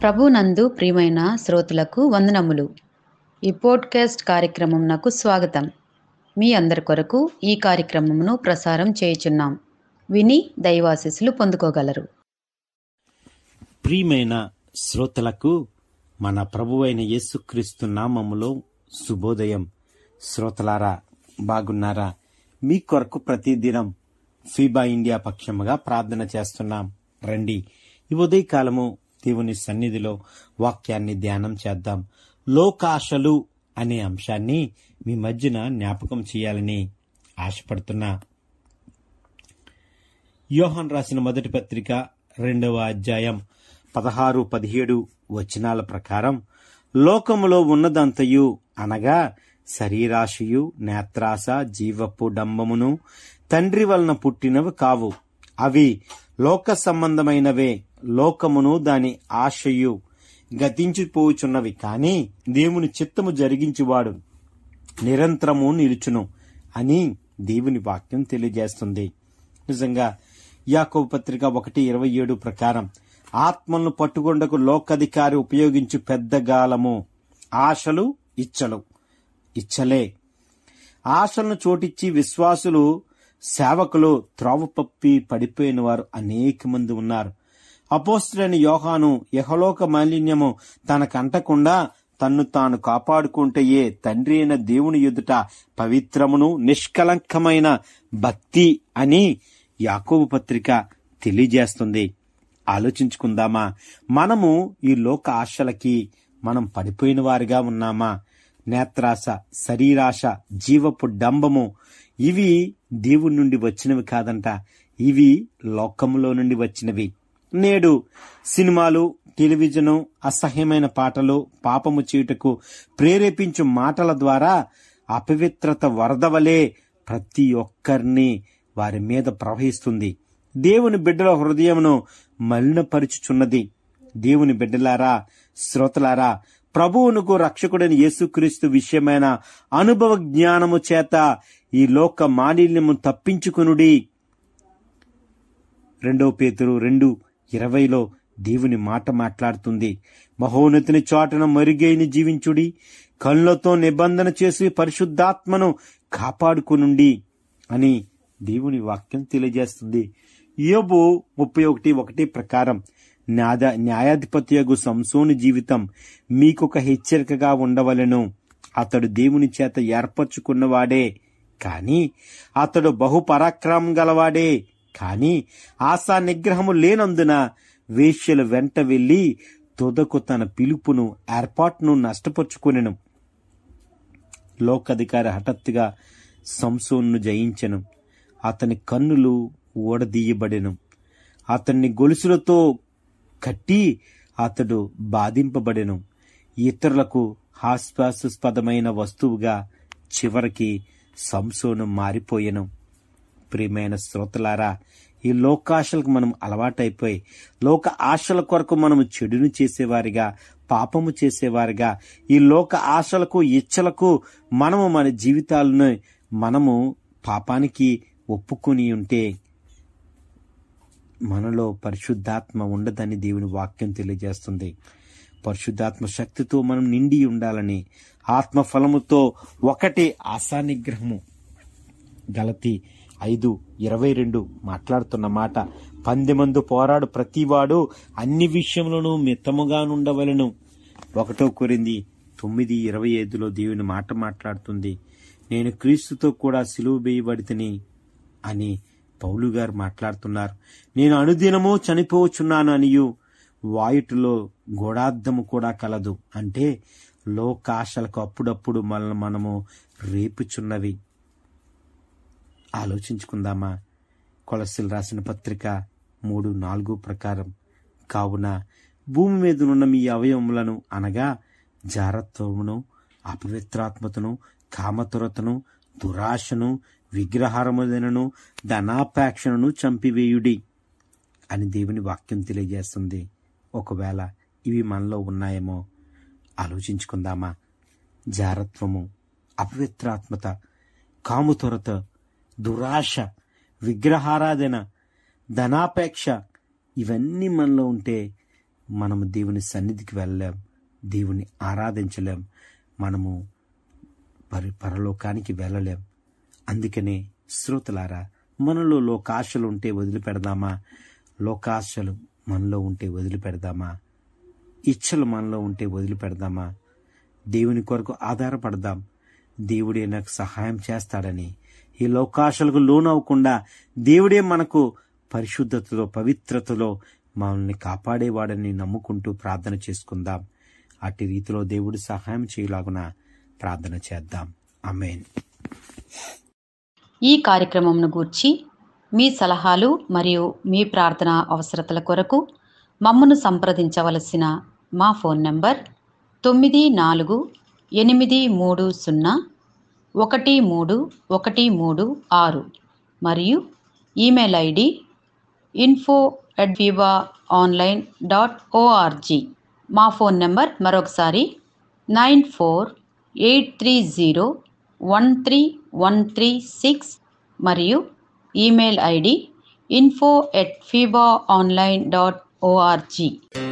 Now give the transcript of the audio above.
ప్రభునందు ప్రియమైన శ్రోతలకు వందనములు ఈ పోడ్కాస్ట్ కార్యక్రమం నాకు స్వాగతం మీ అందరి కొరకు ఈ కార్యక్రమమును ప్రసారం చేయుచున్నాం విని దైవాశీస్సులు పొందుకోగలరు ప్రియమైన శ్రోతలకు మన ప్రభువైన యేసుక్రీస్తు నామములో శుభోదయం శ్రోతలారా బాగున్నారా మీ కొరకు ప్రతిదినం ఫీబా ఇండియా పక్షముగా ప్రార్థన చేస్తున్నాం రండి ఈ ఉదయకాలము దేవుని సన్నిధిలో వాక్యాన్ని ధ్యానం చేద్దాం లోకాశలు అనే అంశాన్ని మీ మధ్యన జ్ఞాపకం చేయాలని ఆశపడుతున్నా యోహాన్ రాసిన మొదటి పత్రిక రెండవ అధ్యాయం పదహారు పదిహేడు వచనాల ప్రకారం లోకములో ఉన్నదంతయు అనగా శరీరాశయు నేత్రాశ జీవపు డంబమును తండ్రి వలన పుట్టినవి కావు అవి లోక సంబంధమైనవే లోకమును దాని ఆశయు గతించిపోవుచున్నవి కాని దేవుని చిత్తము జరిగించువాడు నిరంతరము నిలుచును అని దేవుని వాక్యం తెలియజేస్తుంది నిజంగా యాకోబు పత్రిక ఒకటి ఇరవై ఏడు ప్రకారం ఆత్మలను పట్టుకొండకు లోకాధికారి ఉపయోగించు పెద్ద గాలము ఆశలు ఇచ్చలు ఇచ్చలే ఆశలను చోటిచ్చి విశ్వాసులు సేవకులు త్రోవపప్పి పడిపోయిన వారు అనేక మంది ఉన్నారు అపోస్తులైన యోహాను యహలోక మాలిన్యము తనకంటకుండా తన్ను తాను కాపాడుకుంటయే తండ్రి అయిన దేవుని ఎదుట పవిత్రమును నిష్కలంకమైన భక్తి అని యాకోబు పత్రిక తెలియజేస్తుంది ఆలోచించుకుందామా మనము ఈ లోక ఆశలకి మనం పడిపోయిన వారిగా ఉన్నామా నేత్రాశ శరీరాశ జీవపు డంబము ఇవి దేవుని నుండి వచ్చినవి కాదంట ఇవి లోకములో నుండి వచ్చినవి నేడు సినిమాలు టెలివిజను అసహ్యమైన పాటలు పాపము చేయుటకు ప్రేరేపించు మాటల ద్వారా అపవిత్రత వరద వలె ప్రతి ఒక్కరిని వారి మీద ప్రవహిస్తుంది దేవుని బిడ్డల హృదయమును మలినపరుచుచున్నది దేవుని బిడ్డలారా శ్రోతలారా ప్రభువునకు రక్షకుడైన యేసుక్రీస్తు విషయమైన అనుభవ జ్ఞానము చేత ఈ లోక మాలిన్యము తప్పించుకునుడి రెండో పేతురు రెండు ఇరవైలో దేవుని మాట మాట్లాడుతుంది మహోన్నతిని చాటున మరుగైన జీవించుడి కళ్ళతో నిబంధన చేసి పరిశుద్ధాత్మను కాపాడుకునుండి అని దేవుని వాక్యం తెలియజేస్తుంది యోబు ముప్పై ఒకటి ఒకటి ప్రకారం న్యాద న్యాయాధిపత్యగు సంసోని జీవితం మీకొక హెచ్చరికగా ఉండవలెను అతడు దేవుని చేత ఏర్పరచుకున్నవాడే కాని అతడు బహుపరాక్రమం గలవాడే కాని ఆశా నిగ్రహము లేనందున వేశ్యల వెంట వెళ్లి తుదకు తన పిలుపును ఏర్పాటును నష్టపరుచుకునెను లోకాధికారి హఠాత్తుగా సంసోన్ను జయించెను అతని కన్నులు ఓడదీయబడెను అతన్ని గొలుసులతో కట్టి అతడు బాధింపబడెను ఇతరులకు హాస్యాస్పదమైన వస్తువుగా చివరికి సంసోను మారిపోయెను ప్రియమైన శ్రోతలారా ఈ లోకాశలకు మనం అలవాటైపోయి లోక ఆశల కొరకు మనము చెడును చేసేవారిగా పాపము చేసేవారిగా ఈ లోక ఆశలకు ఇచ్చలకు మనము మన జీవితాలను మనము పాపానికి ఒప్పుకొని ఉంటే మనలో పరిశుద్ధాత్మ ఉండదని దేవుని వాక్యం తెలియజేస్తుంది పరిశుద్ధాత్మ శక్తితో మనం నిండి ఉండాలని ఆత్మ ఫలముతో ఒకటి ఆశా నిగ్రహము గలతి ఐదు ఇరవై రెండు మాట్లాడుతున్న మాట పందెమందు పోరాడు ప్రతివాడు అన్ని విషయంలోనూ మితముగా నుండవలను ఒకటో కొరింది తొమ్మిది ఇరవై ఐదులో దేవుని మాట మాట్లాడుతుంది నేను క్రీస్తుతో కూడా సిలువ వేయబడితని అని పౌలు గారు మాట్లాడుతున్నారు నేను అనుదినము చనిపోవచ్చున్నాను అనియు వాయుటిలో గోడార్థము కూడా కలదు అంటే లోకాశలకు అప్పుడప్పుడు మనల్ని మనము రేపుచున్నవి ఆలోచించుకుందామా కొలసిల్ రాసిన పత్రిక మూడు నాలుగు ప్రకారం కావున భూమి మీదనున్న మీ అవయవములను అనగా జారత్వమును అపవిత్రాత్మతను కామతురతను దురాశను విగ్రహారముదనను ధనాపేక్షను చంపివేయుడి అని దేవుని వాక్యం తెలియజేస్తుంది ఒకవేళ ఇవి మనలో ఉన్నాయేమో ఆలోచించుకుందామా జారత్వము అపవిత్రాత్మత కాముతొరత దురాశ విగ్రహారాధన ధనాపేక్ష ఇవన్నీ మనలో ఉంటే మనము దేవుని సన్నిధికి వెళ్ళలేం దేవుని ఆరాధించలేం మనము పరి పరలోకానికి వెళ్ళలేం అందుకనే శ్రోతలారా మనలో లోకాశలు ఉంటే వదిలిపెడదామా లోకాశలు మనలో ఉంటే వదిలిపెడదామా ఇచ్చలు మనలో ఉంటే వదిలిపెడదామా దేవుని కొరకు ఆధారపడదాం దేవుడే నాకు సహాయం చేస్తాడని ఈ లోకాశలకు లోనవ్వకుండా దేవుడే మనకు పరిశుద్ధతలో పవిత్రతలో మనల్ని కాపాడేవాడని నమ్ముకుంటూ ప్రార్థన చేసుకుందాం అట్టి రీతిలో దేవుడు సహాయం చేయలాగున ప్రార్థన చేద్దాం అమేన్ ఈ కార్యక్రమంను గూర్చి మీ సలహాలు మరియు మీ ప్రార్థన అవసరతల కొరకు మమ్మను సంప్రదించవలసిన మా ఫోన్ నంబర్ తొమ్మిది నాలుగు ఎనిమిది మూడు సున్నా ఒకటి మూడు ఒకటి మూడు ఆరు మరియు email ID info at viva online dot ORG మా ఫోన్ నెంబర్ మరొకసారి nine four eight three zero one three one three six మరియు email ID info at fiba online dot ORG